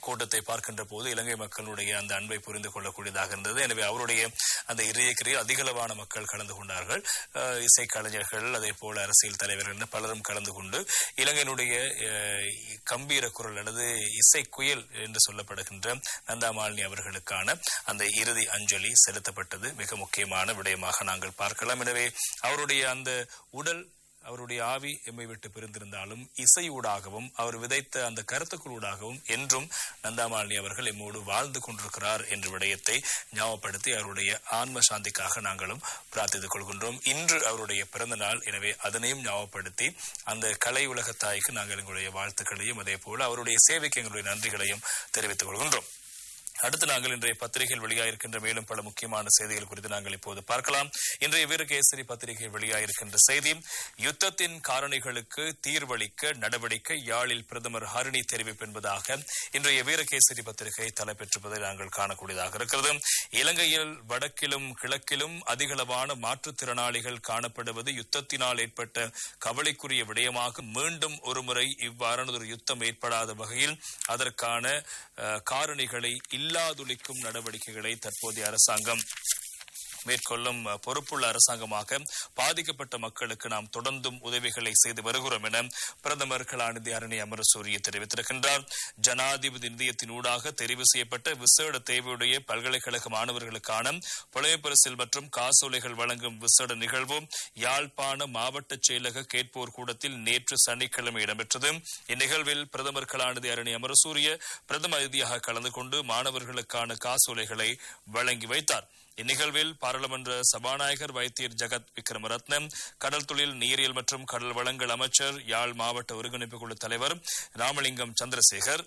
கூட்டத்தை பார்க்கின்ற போது இலங்கை மக்களுடைய அந்த அன்பை புரிந்து கொள்ளக்கூடியதாக இருந்தது எனவே அவருடைய அந்த இறையக்கிரியில் அதிகளவான மக்கள் கலந்து கொண்டார்கள் அஹ், இசை கலைஞர்கள் அதே போல அரசியல் தலைவர்கள் என பலரும் கலந்து கொண்டு இலங்கையினுடைய அஹ், கம்பீர குரல் அல்லது இசை குயில் என்று சொல்லப்படுகின்ற நந்தாமாலினி அவர்களுக்கான அந்த இறுதி அஞ்சலி செலுத்தப்பட்டது மிக முக்கியமான விடயமாக நாங்கள் பார்க்கலாம் எனவே அவருடைய அந்த உடல் அவருடைய ஆவி எம்மை விட்டு பிரிந்திருந்தாலும் இசையூடாகவும் அவர் விதைத்த அந்த கருத்துக்களூடாகவும் என்றும் நந்தாமாலினி அவர்கள் எம்மோடு வாழ்ந்து கொண்டிருக்கிறார் என்ற விடயத்தை ஞாபகப்படுத்தி அவருடைய ஆன்ம சாந்திக்காக நாங்களும் பிரார்த்தித்துக் கொள்கின்றோம் இன்று அவருடைய பிறந்த நாள் எனவே அதனையும் ஞாபகப்படுத்தி அந்த கலை உலக தாய்க்கு நாங்கள் எங்களுடைய வாழ்த்துக்களையும் அதே போல அவருடைய சேவைக்கு எங்களுடைய நன்றிகளையும் தெரிவித்துக் கொள்கின்றோம் அடுத்து நாங்கள் இன்றைய பத்திரிகையில் வெளியாயிருக்கின்ற மேலும் பல முக்கியமான செய்திகள் குறித்து நாங்கள் இப்போது பார்க்கலாம் இன்றைய வீரகேசரி பத்திரிகையில் வெளியாயிருக்கின்ற செய்தி யுத்தத்தின் காரணிகளுக்கு தீர்வளிக்க நடவடிக்கை யாழில் பிரதமர் ஹரிணி தெரிவிப்பு என்பதாக இன்றைய வீரகேசரி பத்திரிகை தலைப்பெற்றிருப்பதை நாங்கள் காணக்கூடியதாக இருக்கிறது இலங்கையில் வடக்கிலும் கிழக்கிலும் அதிகளவான மாற்றுத்திறனாளிகள் காணப்படுவது யுத்தத்தினால் ஏற்பட்ட கவலைக்குரிய விடயமாக மீண்டும் ஒருமுறை இவ்வாறான ஒரு யுத்தம் ஏற்படாத வகையில் அதற்கான அஹ், காரணிகளை இல்லாதொழிக்கும் நடவடிக்கைகளை தற்போதைய அரசாங்கம் மேற்கொள்ளும் அஹ், பொறுப்புள்ள அரசாங்கமாக பாதிக்கப்பட்ட மக்களுக்கு நாம் தொடர்ந்தும் உதவிகளை செய்து வருகிறோம் என பிரதமர் கலாநிதி அரணி அமரசூரிய தெரிவித்திருக்கின்றார் ஜனாதிபதி நிதியத்தின் ஊடாக தெரிவு செய்யப்பட்ட விசேட தேவையுடைய பல்கலைக்கழக மாணவர்களுக்கான புலமை பரிசில் மற்றும் காசோலைகள் வழங்கும் விசேட நிகழ்வு யாழ்ப்பாண மாவட்ட செயலக கேட்போர் கூடத்தில் நேற்று சனிக்கிழமை இடம்பெற்றது இந்நிகழ்வில் பிரதமர் கலாநிதி அரணி அமரசூரிய பிரதம அதிதியாக கலந்து கொண்டு மாணவர்களுக்கான காசோலைகளை வழங்கி வைத்தார் இந்நிகழ்வில் பாராளுமன்ற சபாநாயகர் வைத்தியர் ஜெகத் விக்ரமரத்னம் கடல் தொழில் நீரியல் மற்றும் கடல் வளங்கள் அமைச்சர் யாழ் மாவட்ட ஒருங்கிணைப்பு குழு தலைவர் ராமலிங்கம் சந்திரசேகர்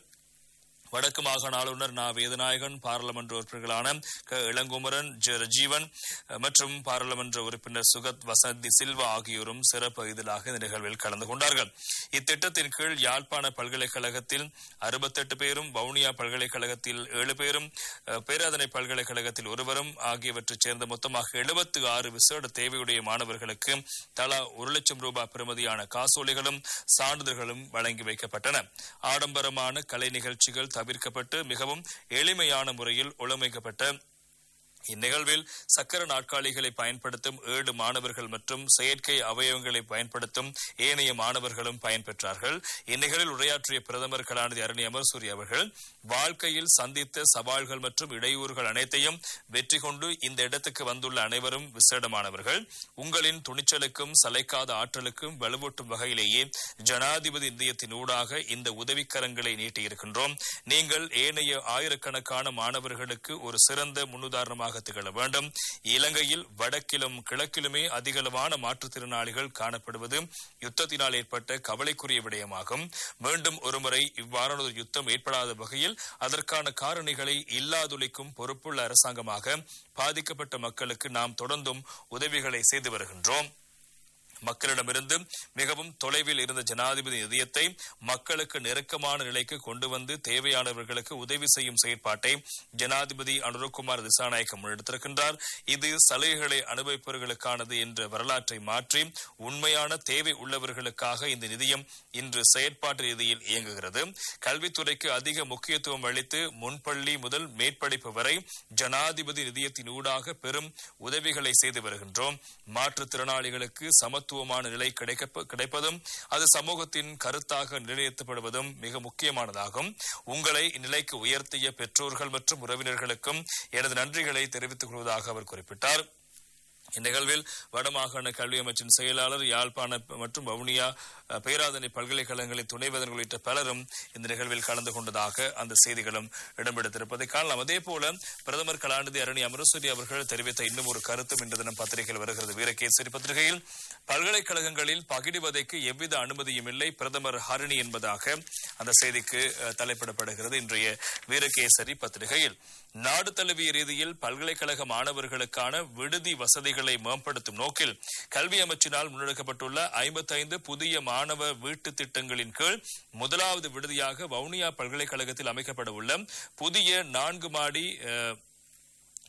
வடக்கு மாகாண ஆளுநர் நா வேதநாயகன் பாராளுமன்ற உறுப்பினர்களான க இளங்குமரன் ஜெ ரஜீவன் அஹ், மற்றும் பாராளுமன்ற உறுப்பினர் சுகத் வசந்தி சில்வா ஆகியோரும் சிறப்பு இதழாக இந்த நிகழ்வில் கலந்து கொண்டார்கள் இத்திட்டத்தின் கீழ் யாழ்ப்பாண பல்கலைக்கழகத்தில் அறுபத்தெட்டு பேரும் வவுனியா பல்கலைக்கழகத்தில் ஏழு பேரும் அஹ், பேராதனை பல்கலைக்கழகத்தில் ஒருவரும் ஆகியவற்றைச் சேர்ந்த மொத்தமாக எழுபத்து ஆறு விசேட தேவையுடைய மாணவர்களுக்கு தலா ஒரு லட்சம் ரூபாய் பெறுமதியான காசோலைகளும் சான்றிதழ்களும் வழங்கி வைக்கப்பட்டன ஆடம்பரமான கலை நிகழ்ச்சிகள் தவிர்க்கப்பட்டு மிகவும் எளிமையான முறையில் ஒழுங்கமைக்கப்பட்ட இந்நிகழ்வில் சக்கர நாற்காலிகளை பயன்படுத்தும் ஏழு மாணவர்கள் மற்றும் செயற்கை அவயவங்களை பயன்படுத்தும் ஏனைய மாணவர்களும் பயன்பெற்றார்கள் இந்நிகழ்வில் உரையாற்றிய பிரதமர் கலாநிதி அரணி அமர்சூரி அவர்கள் வாழ்க்கையில் சந்தித்த சவால்கள் மற்றும் இடையூறுகள் அனைத்தையும் வெற்றி கொண்டு இந்த இடத்துக்கு வந்துள்ள அனைவரும் விசேடமானவர்கள் உங்களின் துணிச்சலுக்கும் சளைக்காத ஆற்றலுக்கும் வலுவூட்டும் வகையிலேயே ஜனாதிபதி நிதியத்தின் ஊடாக இந்த உதவிக்கரங்களை நீட்டியிருக்கின்றோம் நீங்கள் ஏனைய ஆயிரக்கணக்கான மாணவர்களுக்கு ஒரு சிறந்த முன்னுதாரணமாக திகழ வேண்டும் இலங்கையில் வடக்கிலும் கிழக்கிலுமே அதிகளவான மாற்றுத்திறனாளிகள் காணப்படுவது யுத்தத்தினால் ஏற்பட்ட கவலைக்குரிய விடயமாகும் மீண்டும் ஒருமுறை இவ்வாறான ஒரு யுத்தம் ஏற்படாத வகையில் அதற்கான காரணிகளை இல்லாதொழிக்கும் பொறுப்புள்ள அரசாங்கமாக பாதிக்கப்பட்ட மக்களுக்கு நாம் தொடர்ந்தும் உதவிகளை செய்து வருகின்றோம் மக்களிடமிருந்து மிகவும் தொலைவில் இருந்த ஜனாதிபதி நிதியத்தை மக்களுக்கு நெருக்கமான நிலைக்கு கொண்டு வந்து தேவையானவர்களுக்கு உதவி செய்யும் செயற்பாட்டை ஜனாதிபதி அனுரகுமார் திசாநாயக்க முன்னெடுத்திருக்கின்றார் இது சலுகைகளை அனுபவிப்பவர்களுக்கானது என்ற வரலாற்றை மாற்றி உண்மையான தேவை உள்ளவர்களுக்காக இந்த நிதியம் இன்று செயற்பாட்டு ரீதியில் இயங்குகிறது கல்வித்துறைக்கு அதிக முக்கியத்துவம் அளித்து முன்பள்ளி முதல் மேற்படிப்பு வரை ஜனாதிபதி நிதியத்தின் ஊடாக பெரும் உதவிகளை செய்து வருகின்றோம் மாற்றுத்திறனாளிகளுக்கு சமத்துவமான நிலை கிடைக்க கிடைப்பதும் அது சமூகத்தின் கருத்தாக நிலைநிறுத்தப்படுவதும் மிக முக்கியமானதாகும் உங்களை இந்நிலைக்கு உயர்த்திய பெற்றோர்கள் மற்றும் உறவினர்களுக்கும் எனது நன்றிகளை தெரிவித்துக் கொள்வதாக அவர் குறிப்பிட்டார் இந்நிகழ்வில் வடமாகாண கல்வி அமைச்சின் செயலாளர் யாழ்ப்பாண மற்றும் வவுனியா அஹ், பேராதனை பல்கலைக்கழகங்களின் துணைவேந்தர்கள் உள்ளிட்ட பலரும் இந்த நிகழ்வில் கலந்து கொண்டதாக அந்த செய்திகளும் இடம்பெடுத்திருப்பதை காணலாம் அதே போல பிரதமர் கலாநிதி அரணி அமரசூரி அவர்கள் தெரிவித்த இன்னும் ஒரு கருத்தும் இன்று தினம் பத்திரிகையில் வருகிறது வீரகேசரி பத்திரிகையில் பல்கலைக்கழகங்களில் பகிடுவதைக்கு எவ்வித அனுமதியும் இல்லை பிரதமர் ஹரிணி என்பதாக அந்த செய்திக்கு அஹ், தலைப்பிடப்படுகிறது இன்றைய வீரகேசரி பத்திரிகையில் நாடு தழுவிய ரீதியில் பல்கலைக்கழக மாணவர்களுக்கான விடுதி வசதிகளை மேம்படுத்தும் நோக்கில் கல்வி அமைச்சினால் முன்னெடுக்கப்பட்டுள்ள ஐம்பத்தைந்து புதிய மாணவ வீட்டு திட்டங்களின் கீழ் முதலாவது விடுதியாக வவுனியா பல்கலைக்கழகத்தில் அமைக்கப்பட உள்ள புதிய நான்கு மாடி அஹ்,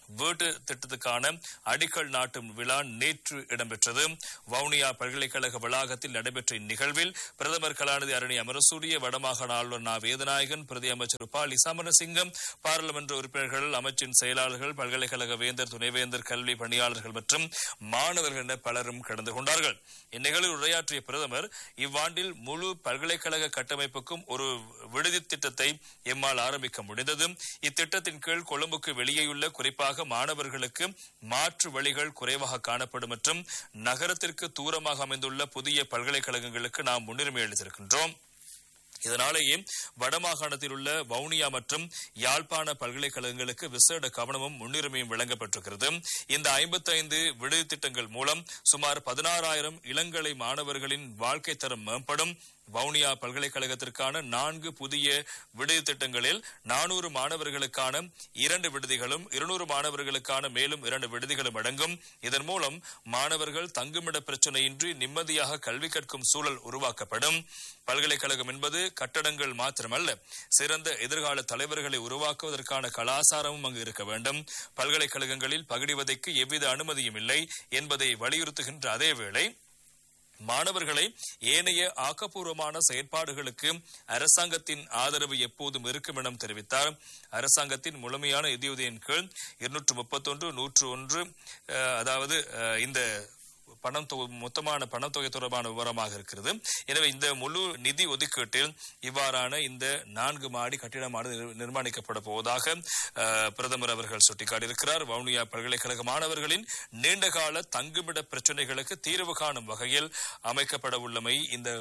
வீட்டு திட்டத்துக்கான அடிக்கல் நாட்டும் விழா நேற்று இடம்பெற்றது வவுனியா பல்கலைக்கழக வளாகத்தில் நடைபெற்ற இந்நிகழ்வில் பிரதமர் கலாநிதி அரணி அமரசூரிய வடமாகாண ஆளுநர் நா வேதநாயகன் பிரதி அமைச்சர் உபாலி சமரசிங்கம் பாராளுமன்ற உறுப்பினர்கள் அமைச்சின் செயலாளர்கள் பல்கலைக்கழக வேந்தர் துணைவேந்தர் கல்வி பணியாளர்கள் மற்றும் மாணவர்கள் என பலரும் கலந்து கொண்டார்கள் இந்நிகழ்வில் உரையாற்றிய பிரதமர் இவ்வாண்டில் முழு பல்கலைக்கழக கட்டமைப்புக்கும் ஒரு விடுதி திட்டத்தை எம்மால் ஆரம்பிக்க முடிந்தது இத்திட்டத்தின் கீழ் கொழும்புக்கு வெளியேயுள்ள குறிப்பாக மாணவர்களுக்கு மாற்று வழிகள் குறைவாக காணப்படும் மற்றும் நகரத்திற்கு தூரமாக அமைந்துள்ள புதிய பல்கலைக்கழகங்களுக்கு நாம் முன்னுரிமை அளித்திருக்கின்றோம் இதனாலேயே வடமாகாணத்தில் உள்ள வவுனியா மற்றும் யாழ்ப்பாண பல்கலைக்கழகங்களுக்கு விசேட கவனமும் முன்னுரிமையும் வழங்கப்பட்டிருக்கிறது இந்த ஐம்பத்தைந்து விடுதி திட்டங்கள் மூலம் சுமார் பதினாறாயிரம் இளங்கலை மாணவர்களின் வாழ்க்கை தரம் மேம்படும் வவுனியா பல்கலைக்கழகத்திற்கான நான்கு புதிய விடுதி திட்டங்களில் நானூறு மாணவர்களுக்கான இரண்டு விடுதிகளும் இருநூறு மாணவர்களுக்கான மேலும் இரண்டு விடுதிகளும் அடங்கும் இதன் மூலம் மாணவர்கள் தங்குமிட பிரச்சனையின்றி நிம்மதியாக கல்வி கற்கும் சூழல் உருவாக்கப்படும் பல்கலைக்கழகம் என்பது கட்டடங்கள் மாத்திரமல்ல சிறந்த எதிர்கால தலைவர்களை உருவாக்குவதற்கான கலாசாரமும் அங்கு இருக்க வேண்டும் பல்கலைக்கழகங்களில் பகிடிவதைக்கு எவ்வித அனுமதியும் இல்லை என்பதை வலியுறுத்துகின்ற அதேவேளை மாணவர்களை ஏனைய ஆக்கப்பூர்வமான செயற்பாடுகளுக்கு அரசாங்கத்தின் ஆதரவு எப்போதும் இருக்கும் என தெரிவித்தார் அரசாங்கத்தின் முழுமையான நிதியுதவியின் கீழ் இருநூற்று முப்பத்தொன்று நூற்று ஒன்று அஹ், அதாவது அஹ், இந்த பணம் தொகை மொத்தமான பணத்தொகை தொடர்பான விவரமாக இருக்கிறது எனவே இந்த முழு நிதி ஒதுக்கீட்டில் இவ்வாறான இந்த நான்கு மாடி கட்டிடமானது நிர்- நிர்மாணிக்கப்பட போவதாக அஹ், பிரதமர் அவர்கள் சுட்டிக்காட்டியிருக்கிறார் வவுனியா பல்கலைக்கழக மாணவர்களின் நீண்டகால தங்குமிட பிரச்சனைகளுக்கு தீர்வு காணும் வகையில் அமைக்கப்பட உள்ளமை இந்த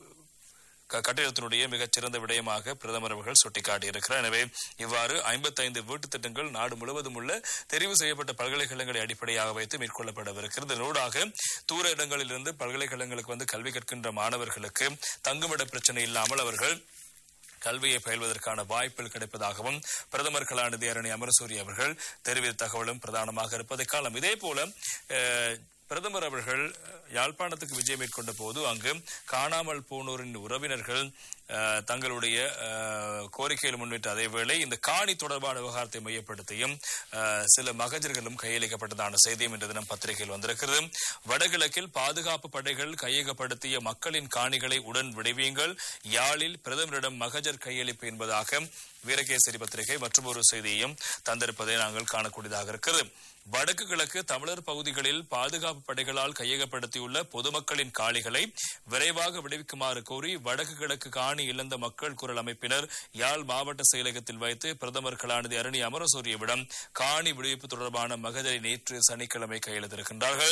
க- கட்டிடத்தினுடைய மிகச்சிறந்த விடயமாக பிரதமர் அவர்கள் சுட்டிக்காட்டியிருக்கிறார் எனவே இவ்வாறு ஐம்பத்தைந்து வீட்டுத் திட்டங்கள் நாடு முழுவதும் உள்ள தெரிவு செய்யப்பட்ட பல்கலைக்கழகங்களை அடிப்படையாக வைத்து மேற்கொள்ளப்படவிருக்கிறது இதனூடாக தூர இடங்களிலிருந்து பல்கலைக்கழகங்களுக்கு வந்து கல்வி கற்கின்ற மாணவர்களுக்கு தங்குமிட பிரச்சனை இல்லாமல் அவர்கள் கல்வியை பயில்வதற்கான வாய்ப்புகள் கிடைப்பதாகவும் பிரதமர் கலாநிதி அரணி அமரசூரி அவர்கள் தெரிவித்த தகவலும் பிரதானமாக இருப்பதை காலம் இதே போல அஹ், பிரதமர் அவர்கள் யாழ்ப்பாணத்துக்கு விஜயம் மேற்கொண்ட போது அங்கு காணாமல் போனோரின் உறவினர்கள் அஹ், தங்களுடைய அஹ், கோரிக்கைகள் முன்வைத்த அதேவேளை இந்த காணி தொடர்பான விவகாரத்தை மையப்படுத்தியும் அஹ், சில மகஜர்களும் கையளிக்கப்பட்டதான செய்தியும் இன்று தினம் பத்திரிகையில் வந்திருக்கிறது வடகிழக்கில் பாதுகாப்பு படைகள் கையகப்படுத்திய மக்களின் காணிகளை உடன் விடுவியுங்கள் யாழில் பிரதமரிடம் மகஜர் கையளிப்பு என்பதாக வீரகேசரி பத்திரிகை மற்றும் ஒரு செய்தியையும் தந்திருப்பதை நாங்கள் காணக்கூடியதாக இருக்கிறது வடக்கு கிழக்கு தமிழர் பகுதிகளில் பாதுகாப்பு படைகளால் கையகப்படுத்தியுள்ள பொதுமக்களின் காணிகளை விரைவாக விடுவிக்குமாறு கோரி வடக்கு கிழக்கு காணி இழந்த மக்கள் குரல் அமைப்பினர் யாழ் மாவட்ட செயலகத்தில் வைத்து பிரதமர் கலாநிதி அருணி அமரசூரியவிடம் காணி விடுவிப்பு தொடர்பான மகஜரை நேற்று சனிக்கிழமை கையெழுத்திருக்கின்றார்கள்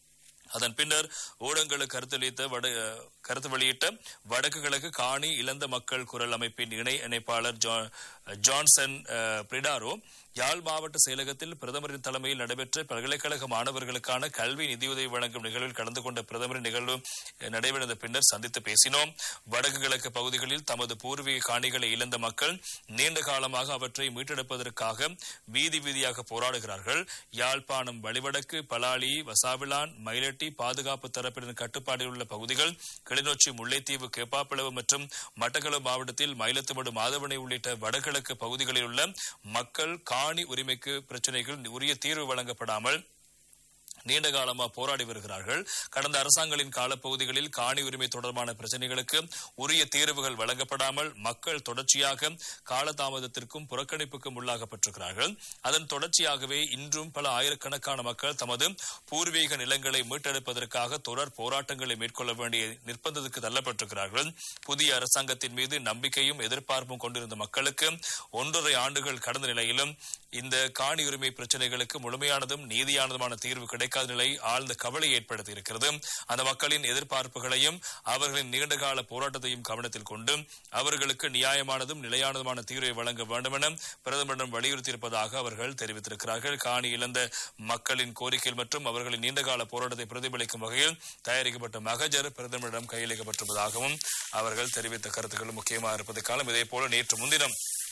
அதன் பின்னர் ஊடகங்களுக்கு கருத்தளித்த வட கருத்து வெளியிட்ட வடக்கு கிழக்கு காணி இழந்த மக்கள் குரல் அமைப்பின் இணை இணைப்பாளர் ஜா- ஜான்சன் அஹ், பிரிடாரோ யாழ் மாவட்ட செயலகத்தில் பிரதமரின் தலைமையில் நடைபெற்ற பல்கலைக்கழக மாணவர்களுக்கான கல்வி நிதியுதவி வழங்கும் நிகழ்வில் கலந்து கொண்ட பிரதமரின் நிகழ்வு அஹ், நடைபெறுந்த பின்னர் சந்தித்து பேசினோம் வடக்கு கிழக்கு பகுதிகளில் தமது பூர்வீக காணிகளை இழந்த மக்கள் நீண்ட காலமாக அவற்றை மீட்டெடுப்பதற்காக வீதி வீதியாக போராடுகிறார்கள் யாழ்ப்பாணம் வழிவடக்கு பலாலி வசாவிளான் மயிலட்டி பாதுகாப்பு தரப்பினர் கட்டுப்பாட்டில் உள்ள பகுதிகள் கிளிநொச்சி முல்லைத்தீவு கேப்பாப்பிளவு மற்றும் மட்டக்களப்பு மாவட்டத்தில் மயிலத்துமடு மாதவனை உள்ளிட்ட வடகிழக்கு பகுதிகளில் உள்ள மக்கள் காணி உரிமைக்கு பிரச்சனைகள் உரிய தீர்வு வழங்கப்படாமல் நீண்ட காலமா போராடி வருகிறார்கள் கடந்த அரசாங்கங்களின் காலப்பகுதிகளில் காணி உரிமை தொடர்பான பிரச்சனைகளுக்கு உரிய தீர்வுகள் வழங்கப்படாமல் மக்கள் தொடர்ச்சியாக காலதாமதத்திற்கும் புறக்கணிப்புக்கும் உள்ளாகப்பட்டிருக்கிறார்கள் அதன் தொடர்ச்சியாகவே இன்றும் பல ஆயிரக்கணக்கான மக்கள் தமது பூர்வீக நிலங்களை மீட்டெடுப்பதற்காக தொடர் போராட்டங்களை மேற்கொள்ள வேண்டிய நிர்பந்தத்துக்கு தள்ளப்பட்டிருக்கிறார்கள் புதிய அரசாங்கத்தின் மீது நம்பிக்கையும் எதிர்பார்ப்பும் கொண்டிருந்த மக்களுக்கு ஒன்றரை ஆண்டுகள் கடந்த நிலையிலும் இந்த காணி உரிமை பிரச்சனைகளுக்கு முழுமையானதும் நீதியானதுமான தீர்வு கிடைக்காத நிலை ஆழ்ந்த கவலை ஏற்படுத்தி இருக்கிறது அந்த மக்களின் எதிர்பார்ப்புகளையும் அவர்களின் நீண்டகால போராட்டத்தையும் கவனத்தில் கொண்டு அவர்களுக்கு நியாயமானதும் நிலையானதுமான தீர்வை வழங்க வேண்டும் என பிரதமரிடம் வலியுறுத்தியிருப்பதாக அவர்கள் தெரிவித்திருக்கிறார்கள் காணி இழந்த மக்களின் கோரிக்கைகள் மற்றும் அவர்களின் நீண்டகால போராட்டத்தை பிரதிபலிக்கும் வகையில் தயாரிக்கப்பட்ட மகஜர் பிரதமரிடம் கையளிக்கப்பட்டிருப்பதாகவும் அவர்கள் தெரிவித்த கருத்துக்கள் முக்கியமாக இருப்பதை காலம் இதே போல நேற்று முன்தினம்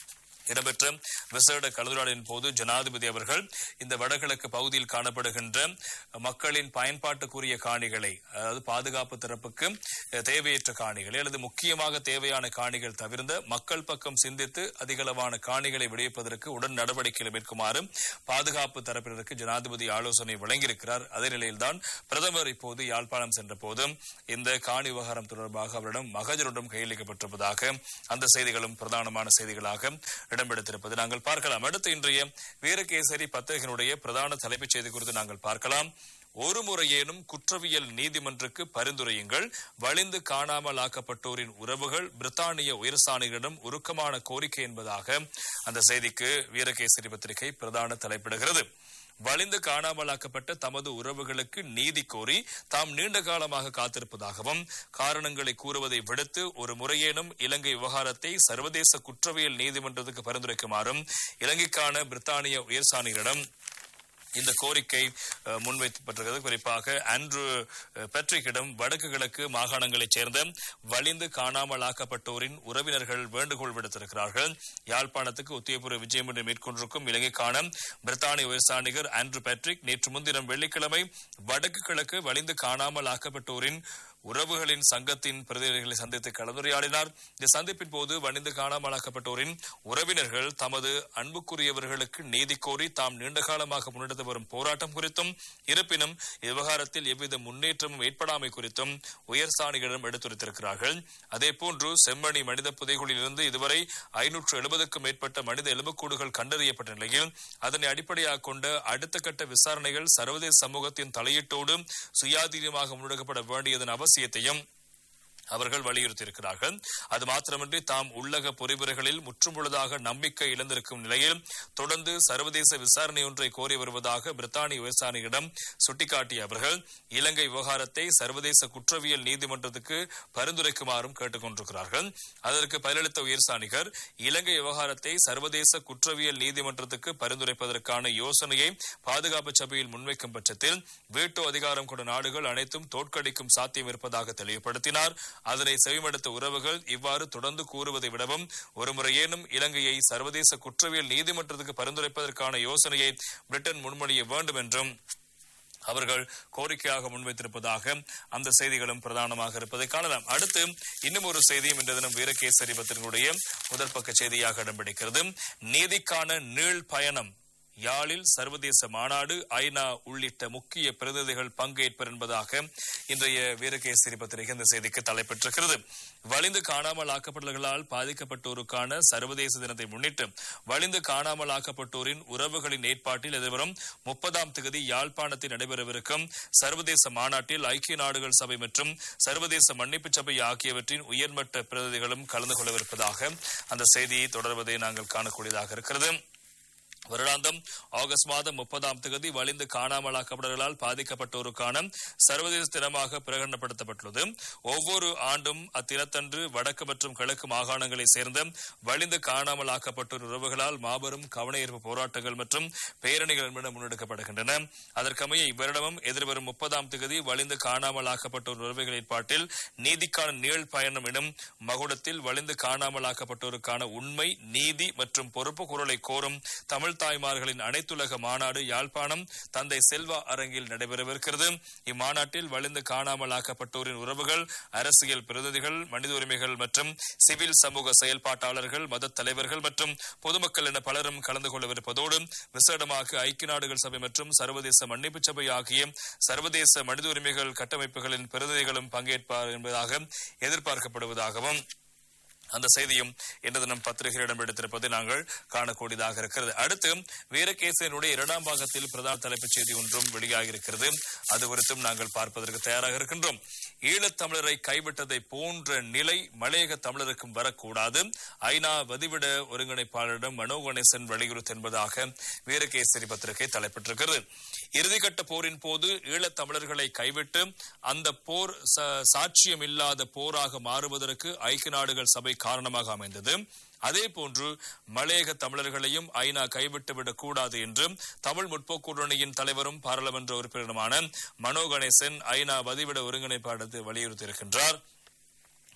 இடம்பெற்ற விசேட கலந்துரையாடலின் போது ஜனாதிபதி அவர்கள் இந்த வடகிழக்கு பகுதியில் காணப்படுகின்ற மக்களின் பயன்பாட்டுக்குரிய காணிகளை அதாவது பாதுகாப்பு தரப்புக்கு அஹ், தேவையற்ற காணிகளை அல்லது முக்கியமாக தேவையான காணிகள் தவிர்ந்த மக்கள் பக்கம் சிந்தித்து அதிகளவான காணிகளை விடுவிப்பதற்கு உடன் நடவடிக்கைகளை மேற்குமாறு பாதுகாப்பு தரப்பினருக்கு ஜனாதிபதி ஆலோசனை வழங்கியிருக்கிறார் அதே நிலையில்தான் பிரதமர் இப்போது யாழ்ப்பாணம் சென்ற போது இந்த காணி விவகாரம் தொடர்பாக அவரிடம் மகஜருடன் கையளிக்கப்பட்டிருப்பதாக அந்த செய்திகளும் பிரதானமான செய்திகளாக இடம்பெடுத்திருப்பது நாங்கள் பார்க்கலாம் அடுத்து இன்றைய வீரகேசரி பத்திரிகையினுடைய பிரதான தலைப்புச் செய்தி குறித்து நாங்கள் பார்க்கலாம் ஒரு முறையேனும் குற்றவியல் நீதிமன்றக்கு பரிந்துரையுங்கள் வலிந்து காணாமல் ஆக்கப்பட்டோரின் உறவுகள் பிரித்தானிய உயர்சாணிகளிடம் உருக்கமான கோரிக்கை என்பதாக அந்த செய்திக்கு வீரகேசரி பத்திரிகை பிரதான தலைப்பிடுகிறது வலிந்து காணாமலாக்கப்பட்ட தமது உறவுகளுக்கு நீதி கோரி தாம் நீண்ட காலமாக காத்திருப்பதாகவும் காரணங்களை கூறுவதை விடுத்து ஒரு முறையேனும் இலங்கை விவகாரத்தை சர்வதேச குற்றவியல் நீதிமன்றத்துக்கு பரிந்துரைக்குமாறும் இலங்கைக்கான பிரித்தானிய உயர்சாணிகளிடம் இந்த கோரிக்கை அஹ், முன்வைக்கப்பட்டிருக்கிறது குறிப்பாக ஆண்ட்ரூ அஹ், பெட்ரிக்கிடம் வடக்கு கிழக்கு மாகாணங்களைச் சேர்ந்த வலிந்து காணாமல் ஆக்கப்பட்டோரின் உறவினர்கள் வேண்டுகோள் விடுத்திருக்கிறார்கள் யாழ்ப்பாணத்துக்கு உத்தியபூர்வ விஜயம் என்று மேற்கொண்டிருக்கும் இலங்கைக்கான பிரித்தானிய உயர்சாணிகர் ஆண்ட்ரூ பெட்ரிக் நேற்று முன்தினம் வெள்ளிக்கிழமை வடக்கு கிழக்கு வலிந்து காணாமல் ஆக்கப்பட்டோரின் உறவுகளின் சங்கத்தின் பிரதிநிதிகளை சந்தித்து கலந்துரையாடினார் இந்த சந்திப்பின் போது வணிந்து காணாமலாக்கப்பட்டோரின் உறவினர்கள் தமது அன்புக்குரியவர்களுக்கு நீதி கோரி தாம் நீண்ட காலமாக முன்னெடுத்து வரும் போராட்டம் குறித்தும் இருப்பினும் விவகாரத்தில் எவ்வித முன்னேற்றமும் ஏற்படாமை குறித்தும் உயர்சாணிகளிடம் எடுத்துரைத்திருக்கிறார்கள் அதேபோன்று செம்மணி மனித புதைகுழியிலிருந்து இதுவரை ஐநூற்று எழுபதுக்கும் மேற்பட்ட மனித எலும்புக்கூடுகள் கண்டறியப்பட்ட நிலையில் அதனை அடிப்படையாக கொண்ட அடுத்த கட்ட விசாரணைகள் சர்வதேச சமூகத்தின் தலையீட்டோடு சுயாதீனமாக முன்னெடுக்கப்பட வேண்டியதன் அவசியத்தையும் அவர்கள் வலியுறுத்தியிருக்கிறார்கள் அது மாத்திரமின்றி தாம் உள்ளக பொறிமுறைகளில் முற்றுமுழுதாக நம்பிக்கை இழந்திருக்கும் நிலையில் தொடர்ந்து சர்வதேச விசாரணை ஒன்றை கோரி வருவதாக பிரித்தானிய விவசாயிகளிடம் சுட்டிக்காட்டிய அவர்கள் இலங்கை விவகாரத்தை சர்வதேச குற்றவியல் நீதிமன்றத்துக்கு பரிந்துரைக்குமாறும் கேட்டுக் கொண்டிருக்கிறார்கள் அதற்கு பதிலளித்த உயர்சாணிகர் இலங்கை விவகாரத்தை சர்வதேச குற்றவியல் நீதிமன்றத்துக்கு பரிந்துரைப்பதற்கான யோசனையை பாதுகாப்பு சபையில் முன்வைக்கும் பட்சத்தில் வீட்டோ அதிகாரம் கொண்ட நாடுகள் அனைத்தும் தோற்கடிக்கும் சாத்தியம் இருப்பதாக தெளிவுபடுத்தினார் அதனை செவிமடுத்த உறவுகள் இவ்வாறு தொடர்ந்து கூறுவதை விடவும் ஒருமுறையேனும் இலங்கையை சர்வதேச குற்றவியல் நீதிமன்றத்துக்கு பரிந்துரைப்பதற்கான யோசனையை பிரிட்டன் முன்மொழிய வேண்டும் என்றும் அவர்கள் கோரிக்கையாக முன்வைத்திருப்பதாக அந்த செய்திகளும் பிரதானமாக இருப்பதை காணலாம் அடுத்து இன்னும் ஒரு செய்தியும் இன்று தினம் வீரகேசரி பத்திரிகையுடைய முதல் பக்க செய்தியாக இடம்பிடிக்கிறது நீதிக்கான நீள் பயணம் யாழில் சர்வதேச மாநாடு ஐநா உள்ளிட்ட முக்கிய பிரதிநிதிகள் பங்கேற்பர் என்பதாக இன்றைய வீரகேசரி பத்திரிகை இந்த செய்திக்கு தலைப்பெற்றிருக்கிறது வலிந்து காணாமல் ஆக்கப்பட்டவர்களால் பாதிக்கப்பட்டோருக்கான சர்வதேச தினத்தை முன்னிட்டு வலிந்து காணாமல் ஆக்கப்பட்டோரின் உறவுகளின் ஏற்பாட்டில் எதிர்வரும் முப்பதாம் தேதி யாழ்ப்பாணத்தில் நடைபெறவிருக்கும் சர்வதேச மாநாட்டில் ஐக்கிய நாடுகள் சபை மற்றும் சர்வதேச மன்னிப்பு சபை ஆகியவற்றின் உயர்மட்ட பிரதிநிதிகளும் கலந்து கொள்ளவிருப்பதாக அந்த செய்தியை தொடர்வதை நாங்கள் காணக்கூடியதாக இருக்கிறது வருடாந்தம் ஆகஸ்ட் மாதம் முப்பதாம் தேதி வலிந்து காணாமலாக்கப்பட்டவர்களால் பாதிக்கப்பட்டோருக்கான சர்வதேச தினமாக பிரகடனப்படுத்தப்பட்டுள்ளது ஒவ்வொரு ஆண்டும் அத்தினத்தன்று வடக்கு மற்றும் கிழக்கு மாகாணங்களைச் சேர்ந்த வலிந்து காணாமலாக்கப்பட்டோர் உறவுகளால் மாபெரும் கவனஈர்ப்பு போராட்டங்கள் மற்றும் பேரணிகள் என்பன முன்னெடுக்கப்படுகின்றன அதற்கமைய இவ்வருடமும் எதிர்வரும் முப்பதாம் தேதி வலிந்து காணாமலாக்கப்பட்டோர் உறவுகள் ஏற்பாட்டில் நீதிக்கான நீள் பயணம் எனும் மகுடத்தில் வலிந்து காணாமலாக்கப்பட்டோருக்கான உண்மை நீதி மற்றும் பொறுப்பு குரலை கோரும் தமிழ் தாய்மார்களின் அனைத்துலக மாநாடு யாழ்ப்பாணம் தந்தை செல்வா அரங்கில் நடைபெறவிருக்கிறது இம்மாநாட்டில் வலிந்து காணாமல் ஆக்கப்பட்டோரின் உறவுகள் அரசியல் பிரதிநிதிகள் மனித உரிமைகள் மற்றும் சிவில் சமூக செயல்பாட்டாளர்கள் மத தலைவர்கள் மற்றும் பொதுமக்கள் என பலரும் கலந்து கொள்ளவிருப்பதோடு விசேடமாக ஐக்கிய நாடுகள் சபை மற்றும் சர்வதேச மன்னிப்பு சபை ஆகிய சர்வதேச மனித உரிமைகள் கட்டமைப்புகளின் பிரதிநிதிகளும் பங்கேற்பார் என்பதாக எதிர்பார்க்கப்படுவதாகவும் அந்த செய்தியும் இன்று தினம் பத்திரிகையிடம் எடுத்திருப்பதை நாங்கள் காணக்கூடியதாக இருக்கிறது அடுத்து வீரகேசனுடைய இரண்டாம் பாகத்தில் பிரதான தலைப்புச் செய்தி ஒன்றும் வெளியாகியிருக்கிறது அது குறித்தும் நாங்கள் பார்ப்பதற்கு தயாராக இருக்கின்றோம் ஈழத்தமிழரை கைவிட்டதை போன்ற நிலை மலையக தமிழருக்கும் வரக்கூடாது ஐநா வதிவிட ஒருங்கிணைப்பாளரிடம் மனோ கணேசன் வலியுறுத்து என்பதாக வீரகேசரி பத்திரிகை தலைப்பட்டிருக்கிறது இறுதிக்கட்ட போரின் போது ஈழத்தமிழர்களை கைவிட்டு அந்த போர் ச- சாட்சியம் இல்லாத போராக மாறுவதற்கு ஐக்கிய நாடுகள் சபை காரணமாக அமைந்தது அதே போன்று மலையக தமிழர்களையும் ஐநா கைவிட்டுவிடக் கூடாது என்று தமிழ் முற்போக்குடனியின் தலைவரும் பாராளுமன்ற உறுப்பினருமான மனோ கணேசன் ஐநா வதிவிட ஒருங்கிணைப்பாளருக்கு வலியுறுத்தியிருக்கின்றார்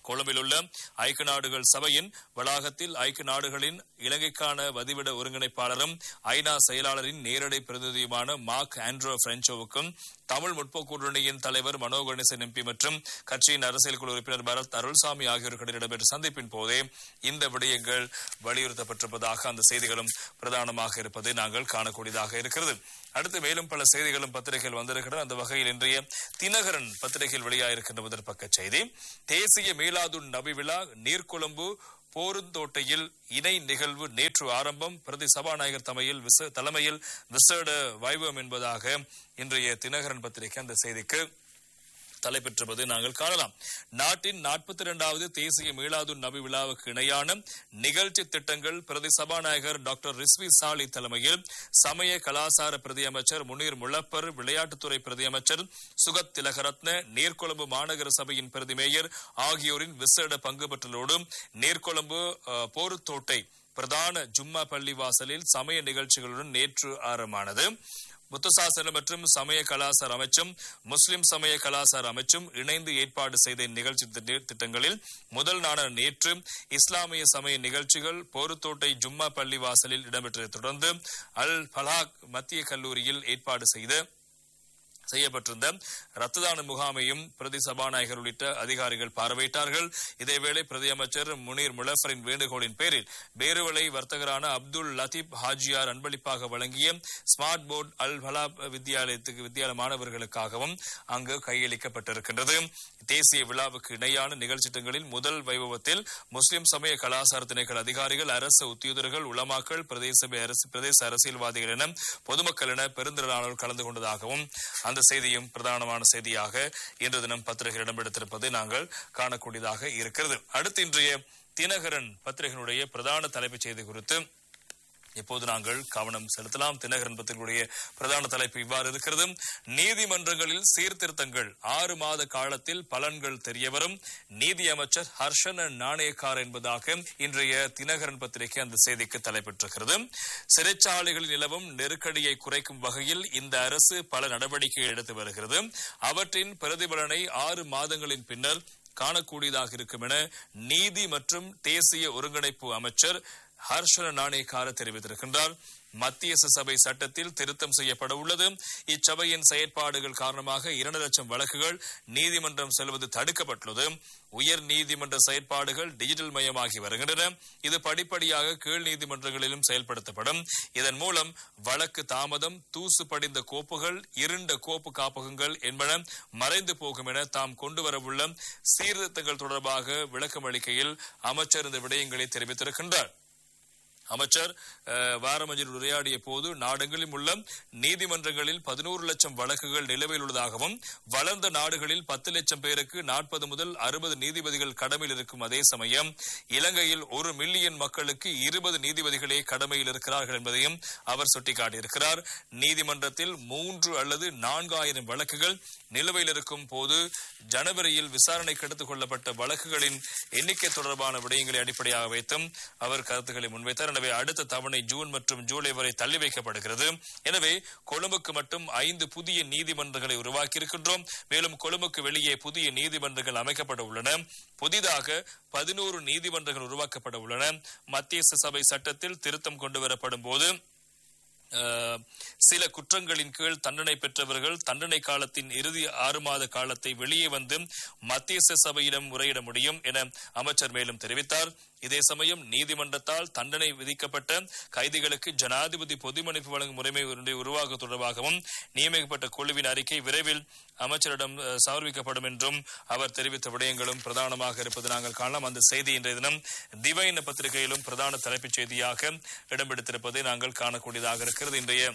கொழும்பில் உள்ள ஐக்கிய நாடுகள் சபையின் வளாகத்தில் ஐக்கிய நாடுகளின் இலங்கைக்கான வதிவிட ஒருங்கிணைப்பாளரும் ஐநா செயலாளரின் நேரடி பிரதிநிதியுமான மார்க் ஆண்ட்ரோ பிரெஞ்சோவுக்கும் தமிழ் முற்போக்கு கூட்டணியின் தலைவர் மனோ கணேசன் எம்பி மற்றும் கட்சியின் அரசியல் குழு உறுப்பினர் பரத் அருள்சாமி ஆகியோருக்கிடையே இடம்பெற்ற சந்திப்பின் போதே இந்த விடயங்கள் வலியுறுத்தப்பட்டிருப்பதாக அந்த செய்திகளும் பிரதானமாக இருப்பதை நாங்கள் காணக்கூடியதாக இருக்கிறது அடுத்து மேலும் பல செய்திகளும் பத்திரிகைகள் வந்திருக்கின்றன அந்த வகையில் இன்றைய தினகரன் பத்திரிகையில் வெளியாயிருக்கின்ற முதற் பக்க செய்தி தேசிய மீலாதுன் நபி விழா நீர்கொழும்பு போருந்தோட்டையில் இணை நிகழ்வு நேற்று ஆரம்பம் பிரதி சபாநாயகர் தலைமையில் விச- தலைமையில் விசேட வைபவம் என்பதாக இன்றைய தினகரன் பத்திரிகை அந்த செய்திக்கு தலைப்பெற்றிருப்பதை நாங்கள் காணலாம் நாட்டின் நாற்பத்தி இரண்டாவது தேசிய மீளாது நபி விழாவுக்கு இணையான நிகழ்ச்சி திட்டங்கள் பிரதி சபாநாயகர் டாக்டர் ரிஸ்வி சாலி தலைமையில் சமய கலாசார பிரதி அமைச்சர் முனீர் முள்ளப்பர் விளையாட்டுத்துறை பிரதி அமைச்சர் சுகத் திலகரத்ன நீர்கொழும்பு மாநகர சபையின் பிரதி மேயர் ஆகியோரின் விசேட பங்கு பெற்றலோடு நீர்கொழும்பு அஹ், போருத்தோட்டை பிரதான ஜும்மா பள்ளி வாசலில் சமய நிகழ்ச்சிகளுடன் நேற்று ஆரம்பமானது முத்துசாசன மற்றும் சமய கலாசார அமைச்சும் முஸ்லிம் சமய கலாசார அமைச்சும் இணைந்து ஏற்பாடு செய்த இந்நிகழ்ச்சி திட்ட- திட்டங்களில் முதல் நாளான நேற்று இஸ்லாமிய சமய நிகழ்ச்சிகள் போருத்தோட்டை ஜும்மா பள்ளி வாசலில் இடம்பெற்றதைத் தொடர்ந்து அல் பலாக் மத்திய கல்லூரியில் ஏற்பாடு செய்த செய்யப்பட்டிருந்த ரத்த தான முகாமையும் பிரதி சபாநாயகர் உள்ளிட்ட அதிகாரிகள் பார்வையிட்டார்கள் இதேவேளை பிரதி அமைச்சர் முனீர் முலஃபரின் வேண்டுகோளின் பேரில் பேருவளை வர்த்தகரான அப்துல் லத்தீப் ஹாஜியார் அன்பளிப்பாக வழங்கிய ஸ்மார்ட் போர்டு அல் பலா வித்தியாலயத்துக்கு வித்தியாலய மாணவர்களுக்காகவும் அங்கு கையளிக்கப்பட்டிருக்கின்றது தேசிய விழாவுக்கு இணையான நிகழ்ச்சிட்டங்களில் முதல் வைபவத்தில் முஸ்லிம் சமய கலாசார திணைக்கள அதிகாரிகள் அரசு உத்தியோகர்கள் உலமாக்கள் பிரதேச சபை அரசு பிரதேச அரசியல்வாதிகள் என பொதுமக்கள் என பெருந்திரளானோர் கலந்து கொண்டதாகவும் அந்த செய்தியும் பிரதானமான செய்தியாக இன்று தினம் பத்திரிகை இடம்பெடுத்திருப்பதை நாங்கள் காணக்கூடியதாக இருக்கிறது அடுத்து இன்றைய தினகரன் பத்திரிகையினுடைய பிரதான தலைப்புச் செய்தி குறித்து இப்போது நாங்கள் கவனம் செலுத்தலாம் தினகரன் பத்திரிகையுடைய பிரதான தலைப்பு இவ்வாறு இருக்கிறது நீதிமன்றங்களில் சீர்திருத்தங்கள் ஆறு மாத காலத்தில் பலன்கள் தெரியவரும் நீதி அமைச்சர் ஹர்ஷன நாணயக்கார் என்பதாக இன்றைய தினகரன் பத்திரிகை அந்த செய்திக்கு தலைப்பெற்றிருக்கிறது சிறைச்சாலைகளில் நிலவும் நெருக்கடியை குறைக்கும் வகையில் இந்த அரசு பல நடவடிக்கைகள் எடுத்து வருகிறது அவற்றின் பிரதிபலனை ஆறு மாதங்களின் பின்னர் காணக்கூடியதாக இருக்கும் என நீதி மற்றும் தேசிய ஒருங்கிணைப்பு அமைச்சர் ஹர்ஷன நாணயக்கார தெரிவித்திருக்கின்றார் மத்திய சபை சட்டத்தில் திருத்தம் செய்யப்பட உள்ளது இச்சபையின் செயற்பாடுகள் காரணமாக இரண்டு லட்சம் வழக்குகள் நீதிமன்றம் செல்வது தடுக்கப்பட்டுள்ளது உயர் நீதிமன்ற செயற்பாடுகள் டிஜிட்டல் மயமாகி வருகின்றன இது படிப்படியாக கீழ் நீதிமன்றங்களிலும் செயல்படுத்தப்படும் இதன் மூலம் வழக்கு தாமதம் தூசு படிந்த கோப்புகள் இருண்ட கோப்பு காப்பகங்கள் என்பன மறைந்து போகும் என தாம் கொண்டு வரவுள்ள சீர்திருத்தங்கள் தொடர்பாக விளக்கமளிக்கையில் அமைச்சர் இந்த விடயங்களை தெரிவித்திருக்கின்றார் அமைச்சர் அஹ், வாரமஞ்சில் உரையாடிய போது நாடெங்கிலும் உள்ள நீதிமன்றங்களில் பதினோரு லட்சம் வழக்குகள் நிலுவையில் உள்ளதாகவும் வளர்ந்த நாடுகளில் பத்து லட்சம் பேருக்கு நாற்பது முதல் அறுபது நீதிபதிகள் கடமையில் இருக்கும் அதே சமயம் இலங்கையில் ஒரு மில்லியன் மக்களுக்கு இருபது நீதிபதிகளே கடமையில் இருக்கிறார்கள் என்பதையும் அவர் சுட்டிக்காட்டியிருக்கிறார் நீதிமன்றத்தில் மூன்று அல்லது நான்காயிரம் வழக்குகள் நிலுவையில் இருக்கும் போது ஜனவரியில் விசாரணைக்கு எடுத்துக் கொள்ளப்பட்ட வழக்குகளின் எண்ணிக்கை தொடர்பான விடயங்களை அடிப்படையாக வைத்தும் அவர் கருத்துக்களை முன்வைத்தார் எனவே அடுத்த தவணை ஜூன் மற்றும் ஜூலை வரை தள்ளி வைக்கப்படுகிறது எனவே கொழும்புக்கு மட்டும் ஐந்து புதிய நீதிமன்றங்களை உருவாக்கி இருக்கின்றோம் மேலும் கொழும்புக்கு வெளியே புதிய நீதிமன்றங்கள் அமைக்கப்பட உள்ளன புதிதாக பதினோரு நீதிமன்றங்கள் உருவாக்கப்பட உள்ளன மத்திய சபை சட்டத்தில் திருத்தம் கொண்டு வரப்படும் போது அஹ், சில குற்றங்களின் கீழ் தண்டனை பெற்றவர்கள் தண்டனை காலத்தின் இறுதி ஆறு மாத காலத்தை வெளியே வந்து மத்திய சபையிடம் முறையிட முடியும் என அமைச்சர் மேலும் தெரிவித்தார் இதே சமயம் நீதிமன்றத்தால் தண்டனை விதிக்கப்பட்ட கைதிகளுக்கு ஜனாதிபதி பொது மன்னிப்பு வழங்கும் முறைமை ஒன்றை உருவாக்க தொடர்பாகவும் நியமிக்கப்பட்ட குழுவின் அறிக்கை விரைவில் அமைச்சரிடம் அஹ், சமர்ப்பிக்கப்படும் என்றும் அவர் தெரிவித்த விடயங்களும் பிரதானமாக இருப்பது நாங்கள் காணலாம் அந்த செய்தி இன்றைய தினம் திவைன பத்திரிகையிலும் பிரதான தலைப்புச் செய்தியாக இடம்பெடுத்திருப்பதை நாங்கள் காணக்கூடியதாக இருக்கிறது இன்றைய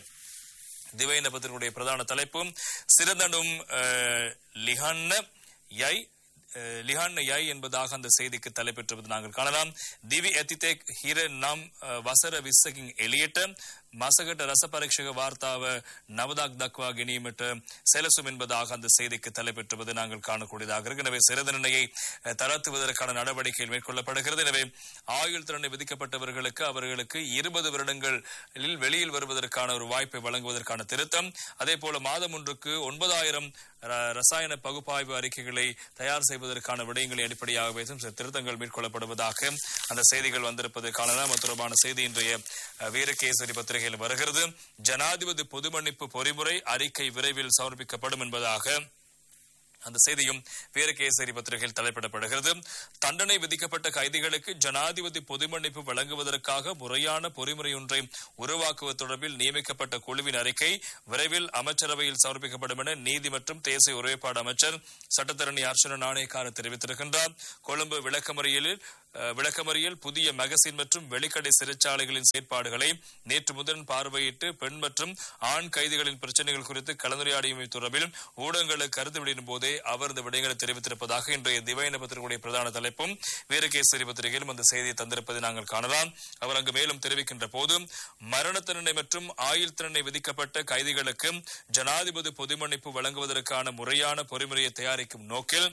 திவைன பத்திரிகையுடைய பிரதான தலைப்பு சிறந்தனும் அஹ், லிஹான்ன யை அஹ், லிஹான்ன யை என்பதாக அந்த செய்திக்கு தலைப்பெற்றுவது நாங்கள் காணலாம் திவி எத்திதேக் ஹிர நாம் அஹ், வசர விசகிங் எலியட்ட මසකට රස පරීක්ෂක වාර්තාව නවදක් දක්වා ගැනීමට செலசும் என்பதாக அந்த செய்திக்கு தலைப்பெற்றுவது நாங்கள் காணக்கூடியதாக இருக்கு எனவே சிறை தண்டனையை அஹ், தளர்த்துவதற்கான நடவடிக்கைகள் மேற்கொள்ளப்படுகிறது எனவே ஆயுள் தண்டனை விதிக்கப்பட்டவர்களுக்கு அவர்களுக்கு இருபது வருடங்களில் வெளியில் வருவதற்கான ஒரு வாய்ப்பை வழங்குவதற்கான திருத்தம் அதே போல மாதம் ஒன்றுக்கு ஒன்பதாயிரம் ரசாயன பகுப்பாய்வு அறிக்கைகளை தயார் செய்வதற்கான விடயங்களை அடிப்படையாக வைத்தும் சில திருத்தங்கள் மேற்கொள்ளப்படுவதாக அந்த செய்திகள் வந்திருப்பது காணலாம் அது தொடர்பான செய்தி இன்றைய அஹ், வீரகேசரி பத்திரிகையில் வருகிறது ஜனாதிபதி பொது மன்னிப்பு பொறிமுறை அறிக்கை விரைவில் சமர்ப்பிக்கப்படும் என்பதாக அந்த செய்தியும் வீரகேசரி பத்திரிகையில் தலைப்பிடப்படுகிறது தண்டனை விதிக்கப்பட்ட கைதிகளுக்கு ஜனாதிபதி பொது மன்னிப்பு வழங்குவதற்காக முறையான பொறிமுறையொன்றை உருவாக்குவது தொடர்பில் நியமிக்கப்பட்ட குழுவின் அறிக்கை விரைவில் அமைச்சரவையில் சமர்ப்பிக்கப்படும் என நீதி மற்றும் தேசிய ஒருமைப்பாடு அமைச்சர் சட்டத்தரணி அர்ச்சன நாணயக்கார தெரிவித்திருக்கின்றார் கொழும்பு விளக்கமறியலில் அஹ், விளக்கமறியல் புதிய மகசின் மற்றும் வெளிக்கடை சிறைச்சாலைகளின் செயற்பாடுகளை நேற்று முதல் பார்வையிட்டு பெண் மற்றும் ஆண் கைதிகளின் பிரச்சனைகள் குறித்து கலந்துரையாடியமை தொடர்பில் ஊடகங்களுக்கு கருத்து வெளியிடும் போதே அவர் இந்த விடயங்களை தெரிவித்திருப்பதாக இன்றைய திவைன பத்திரிகையுடைய பிரதான தலைப்பும் வீரகேசரி பத்திரிகையிலும் அந்த செய்தியை தந்திருப்பதை நாங்கள் காணலாம் அவர் அங்கு மேலும் தெரிவிக்கின்ற போது மரண தண்டனை மற்றும் ஆயுள் தண்டனை விதிக்கப்பட்ட கைதிகளுக்கு ஜனாதிபதி பொது மன்னிப்பு வழங்குவதற்கான முறையான பொறிமுறையை தயாரிக்கும் நோக்கில்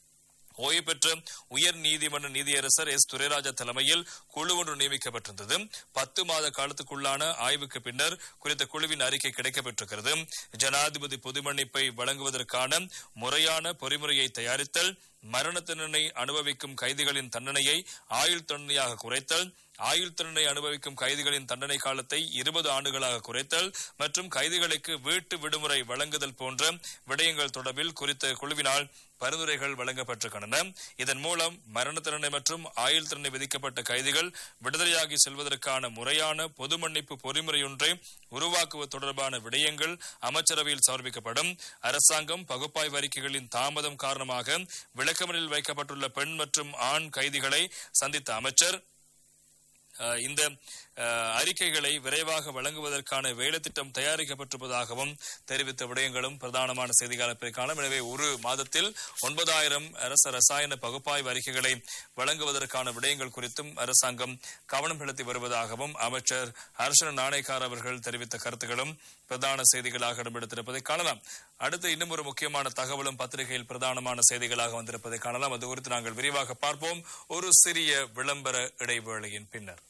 ஓய்வு பெற்ற உயர் நீதிமன்ற நீதியரசர் எஸ் துரைராஜா தலைமையில் குழு ஒன்று நியமிக்கப்பட்டிருந்தது பத்து மாத காலத்துக்குள்ளான ஆய்வுக்கு பின்னர் குறித்த குழுவின் அறிக்கை கிடைக்கப்பெற்றிருக்கிறது ஜனாதிபதி பொது மன்னிப்பை வழங்குவதற்கான முறையான பொறிமுறையை தயாரித்தல் மரண தண்டனை அனுபவிக்கும் கைதிகளின் தண்டனையை ஆயுள் தண்டனையாக குறைத்தல் ஆயுள் தண்டனை அனுபவிக்கும் கைதிகளின் தண்டனை காலத்தை இருபது ஆண்டுகளாக குறைத்தல் மற்றும் கைதிகளுக்கு வீட்டு விடுமுறை வழங்குதல் போன்ற விடயங்கள் தொடர்பில் குறித்த குழுவினால் பரிந்துரைகள் வழங்கப்பட்டிருக்கின்றன இதன் மூலம் மரண தண்டனை மற்றும் ஆயுள் தண்டனை விதிக்கப்பட்ட கைதிகள் விடுதலையாகி செல்வதற்கான முறையான பொது மன்னிப்பு பொறிமுறையொன்றை உருவாக்குவது தொடர்பான விடயங்கள் அமைச்சரவையில் சமர்ப்பிக்கப்படும் அரசாங்கம் பகுப்பாய்வு அறிக்கைகளின் தாமதம் காரணமாக விளக்கமறில் வைக்கப்பட்டுள்ள பெண் மற்றும் ஆண் கைதிகளை சந்தித்த அமைச்சர் அஹ், இந்த அஹ், அறிக்கைகளை விரைவாக வழங்குவதற்கான வேலைத்திட்டம் தயாரிக்கப்பட்டிருப்பதாகவும் தெரிவித்த விடயங்களும் பிரதானமான செய்திகளை காணும் எனவே ஒரு மாதத்தில் ஒன்பதாயிரம் அரச ரசாயன பகுப்பாய்வு அறிக்கைகளை வழங்குவதற்கான விடயங்கள் குறித்தும் அரசாங்கம் கவனம் செலுத்தி வருவதாகவும் அமைச்சர் ஹர்ஷன நாணயக்கார் அவர்கள் தெரிவித்த கருத்துக்களும் பிரதான செய்திகளாக இடம்பெடுத்திருப்பதை காணலாம் அடுத்து இன்னும் ஒரு முக்கியமான தகவலும் பத்திரிகையில் பிரதானமான செய்திகளாக வந்திருப்பதை காணலாம் அது குறித்து நாங்கள் விரிவாக பார்ப்போம் ஒரு சிறிய விளம்பர இடைவேளையின் பின்னர்